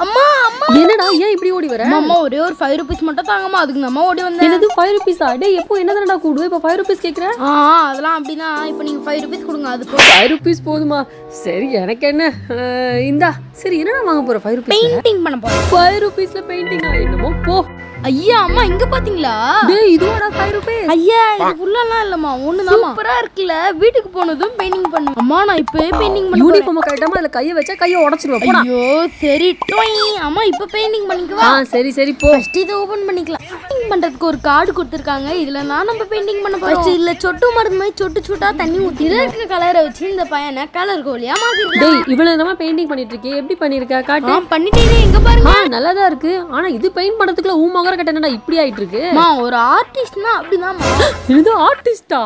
அம்மா அம்மா என்னடா ஏன் இப்படி ஓடி வர அம்மா, அம்மா ஒரே ஒரு ஃபைவ் ருபீஸ் மட்டும் தாங்கம்மா அதுக்கு நம்ம ஓடி வந்தேன் என்னது ஃபைவ் ருபீஸா டேய் எப்போ என்னதானடா கூடுவே இப்போ ஃபைவ் ருபீஸ் கேட்குறேன் ஆ அதெல்லாம் அப்படின்னா இப்போ நீங்க ஃபைவ் ருபீஸ் கொடுங்க அது போதும் ஃபைவ் ருபீஸ் போதுமா சரி எனக்கு என்ன அஹ், இந்தா சரி என்னடா வாங்க போற ஃபைவ் ருபீஸ் பெயிண்டிங் பண்ண போறேன் ஃபைவ் ருபீஸ்ல பெயிண்டிங்கா என்னமோ போ ஐயா அம்மா இங்க பாத்தீங்களா டேய் இதுவாடா ஃபைவ் ருபீஸ் ஐயா இது ஃபுல்லாலாம் இல்லம்மா ஒண்ணுதான் சூப்பரா இருக்குல்ல வீட்டுக்கு போனதும் பெயிண்டிங் பண்ணுவேன் அம்மா நான் இப்பவே பெயிண்டிங் பண்ண போறேன் யூனிஃபார்ம் கரெக்டாம அதுல கையை வச்சா கையை உடைச்சிருவேன் போடா ஐயோ சரி டொய் அம்மா இப்போ பெயிண்டிங் பண்ணிக்கவா ஆ சரி சரி போ ஃபர்ஸ்ட் இதை ஓபன் பண்ணிக்கலாம் பெயிண்டிங் பண்றதுக்கு ஒரு கார்டு கொடுத்துருக்காங்க இதுல நான் நம்ம பெயிண்டிங் பண்ண போறோம் ஃபர்ஸ்ட் இதுல சொட்டு மருந்து மாதிரி சொட்டு சொட்டா தண்ணி ஊத்தி இதுல இருக்க கலரை வச்சு இந்த பையனை கலர் கோலியா மாத்திருக்கலாம் டேய் இவ்வளவு நேரமா பெயிண்டிங் பண்ணிட்டு இருக்கே எப்படி பண்ணிருக்க காட்டு ஆ பண்ணிட்டேனே எங்க பாருங்க ஆ நல்லாதான் இருக்கு ஆனா இது பெயிண்ட் பண்றதுக்குள்ள ஊ மகர கட்ட என்னடா இப்படி ஆயிட்டு இருக்கு அம்மா ஒரு ஆர்டிஸ்ட்னா அப்படிதான்மா இது ஆர்டிஸ்டா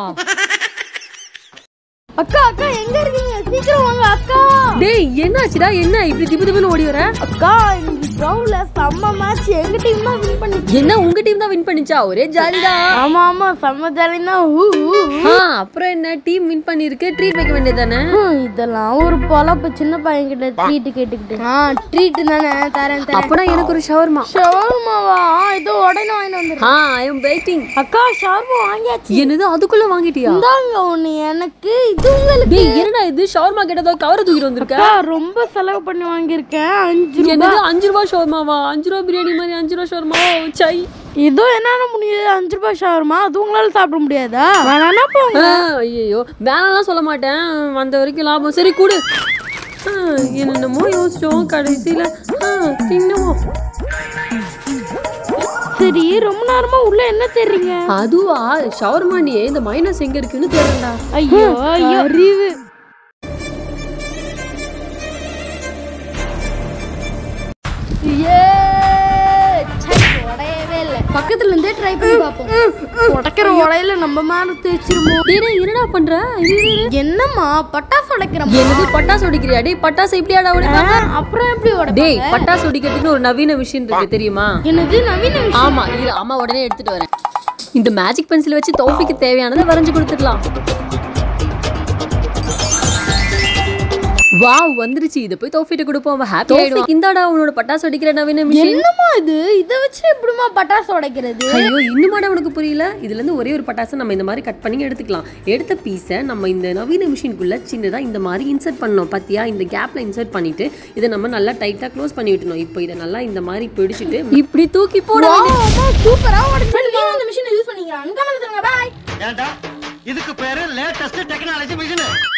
அக்கா அக்கா எங்க இருக்கீங்க சீக்கிரம் வாங்க அக்கா டேய் என்னாச்சுடா என்ன இப்படி திபு திபுன்னு ஓடி வர அக்கா இன்னைக்கு கிரவுண்ட்ல செம்ம மேட்ச் எங்க டீம் தான் வின் பண்ணி என்ன உங்க டீம் தான் வின் பண்ணிச்சா ஒரே ஜாலிடா ஆமா ஆமா செம்ம ஜாலினா ஆ அப்புறம் என்ன டீம் வின் பண்ணிருக்கு ட்ரீட் வைக்க வேண்டியதானே இதெல்லாம் ஒரு பொழப்பு சின்ன பையன் கிட்ட ட்ரீட் கேட்டுக்கிட்டு ஆ ட்ரீட் தானே தரேன் தரேன் அப்பனா எனக்கு ஒரு ஷவர்மா ஷவர்மாவா இதோ உடனே வாங்கிட்டு வந்துரு ஆ ஐ அம் வெயிட்டிங் அக்கா ஷவர்மா வாங்கியாச்சு என்னது அதுக்குள்ள வாங்கிட்டியா இந்தாங்க ஒண்ணு எனக்கு இது உங்களுக்கு டேய் என்னடா இது ஷவர்மா கேட்டதோ கவர தூக்கிட்டு வந்திருக்க அக்கா ரொம்ப செலவு பண்ணி வாங்கியிருக்கேன் அஞ்சு ரூபா என்னது அஞ்சு ரூபா ஷவர்மாவா அஞ்சு ரூபா பிரியாணி மாதிரி அஞ்சு ரூபா ஷவர்மா சை இதோ என்னென்ன முடியுது அஞ்சு ரூபாய் ஷவர்மா அது உங்களால சாப்பிட முடியாதா வேணா போங்க ஐயோ வேணாம்லாம் சொல்ல மாட்டேன் வந்த வரைக்கும் லாபம் சரி கூடு ஆ, என்னென்னமோ யோசிச்சோம் கடைசியில ஆ, தின்னுவோம் சரி ரொம்ப நேரமா உள்ள என்ன தெரியுங்க அதுவா ஷவர்மானியே இந்த மைனஸ் எங்க இருக்குன்னு தெரியலடா ஐயோ ஐயோ அறிவு பக்கத்துல இருந்தே ட்ரை பண்ணி பார்ப்போம் உடைக்கிற உடையில நம்ம மேல தேய்ச்சிருமோ டேய் டேய், என்னடா பண்ற இரு, இரு, இரு. என்னம்மா பட்டாசு உடைக்கிறோம் என்னது பட்டாசு வெடிக்கிறியா டேய் பட்டாசு எப்படியாடா உடைப்பாங்க அப்புறம் எப்படி உடை டேய் பட்டாசு வெடிக்கிறதுக்குன்னு ஒரு நவீன மிஷின் இருக்கு தெரியுமா என்னது நவீன விஷயம் ஆமா இரு அம்மா உடனே எடுத்துட்டு வரேன் இந்த மேஜிக் பென்சில் வச்சு தோஃபிக்கு தேவையானதை வரைஞ்சு கொடுத்துடலாம் வாவ் வந்துருச்சு இதை போய் தோஃபிட்ட கொடுப்போம் அவன் ஹாப்பி ஆயிடுவான் இந்தாடா உன்னோட பட்டாசு வெடிக்கிற நவீன மிஷின் என்னம்மா இது இதை வச்சு எப்படிமா பட்டாசு உடைக்கிறது ஐயோ இன்னுமாடா உனக்கு புரியல இதுல இருந்து ஒரே ஒரு பட்டாசை நம்ம இந்த மாதிரி கட் பண்ணி எடுத்துக்கலாம் எடுத்த பீஸை நம்ம இந்த நவீன மிஷினுக்குள்ள சின்னதா இந்த மாதிரி இன்சர்ட் பண்ணோம் பாத்தியா இந்த கேப்ல இன்சர்ட் பண்ணிட்டு இதை நம்ம நல்லா டைட்டா க்ளோஸ் பண்ணி விட்டணும் இப்போ இதை நல்லா இந்த மாதிரி பிடிச்சிட்டு இப்படி தூக்கி போட வேண்டியது. சூப்பரா உடைச்சு நீங்க அந்த மிஷினை யூஸ் பண்ணிக்கிறாங்க கமெண்ட் சொல்லுங்க பாய் ஏண்டா இதுக்கு பேரு லேட்டஸ்ட் டெக்னாலஜி மிஷின்